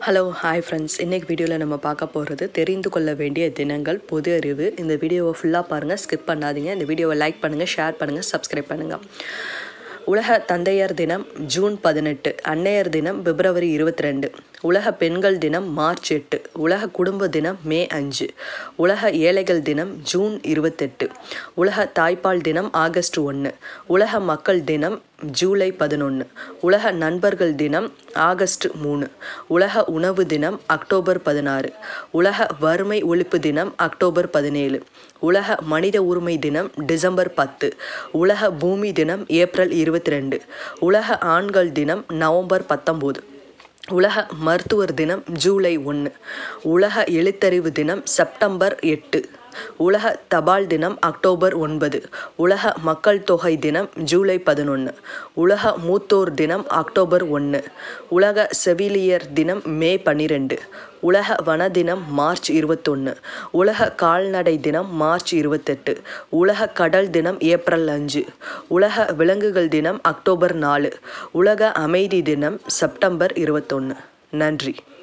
hello hi friends இன்றைக்கி வீடியோவில் நம்ம பார்க்க போகிறது தெரிந்து கொள்ள வேண்டிய தினங்கள் பொது அறிவு இந்த வீடியோவை ஃபுல்லாக பாருங்கள் ஸ்கிப் பண்ணாதீங்க இந்த வீடியோவை லைக் பண்ணுங்கள் ஷேர் பண்ணுங்கள் சப்ஸ்கிரைப் பண்ணுங்கள் உலக தந்தையர் தினம் ஜூன் பதினெட்டு அன்னையர் தினம் பிப்ரவரி இருபத்தி ரெண்டு உலக பெண்கள் தினம் மார்ச் எட்டு உலக குடும்ப தினம் மே அஞ்சு உலக ஏழைகள் தினம் ஜூன் இருபத்தெட்டு உலக தாய்ப்பால் தினம் ஆகஸ்ட் ஒன்று உலக மக்கள் தினம் ஜூலை பதினொன்று உலக நண்பர்கள் தினம் ஆகஸ்ட் மூணு உலக உணவு தினம் அக்டோபர் பதினாறு உலக வறுமை ஒழிப்பு தினம் அக்டோபர் பதினேழு உலக மனித உரிமை தினம் டிசம்பர் பத்து உலக பூமி தினம் ஏப்ரல் இருபத்தி ரெண்டு உலக ஆண்கள் தினம் நவம்பர் பத்தொம்போது உலக மருத்துவர் தினம் ஜூலை ஒன்று உலக எழுத்தறிவு தினம் செப்டம்பர் எட்டு உலக தபால் தினம் அக்டோபர் ஒன்பது உலக மக்கள் தொகை தினம் ஜூலை பதினொன்று உலக மூத்தோர் தினம் அக்டோபர் ஒன்று உலக செவிலியர் தினம் மே பன்னிரெண்டு உலக வன தினம் மார்ச் இருபத்தொன்று உலக கால்நடை தினம் மார்ச் இருபத்தெட்டு உலக கடல் தினம் ஏப்ரல் அஞ்சு உலக விலங்குகள் தினம் அக்டோபர் நாலு உலக அமைதி தினம் செப்டம்பர் இருபத்தொன்று நன்றி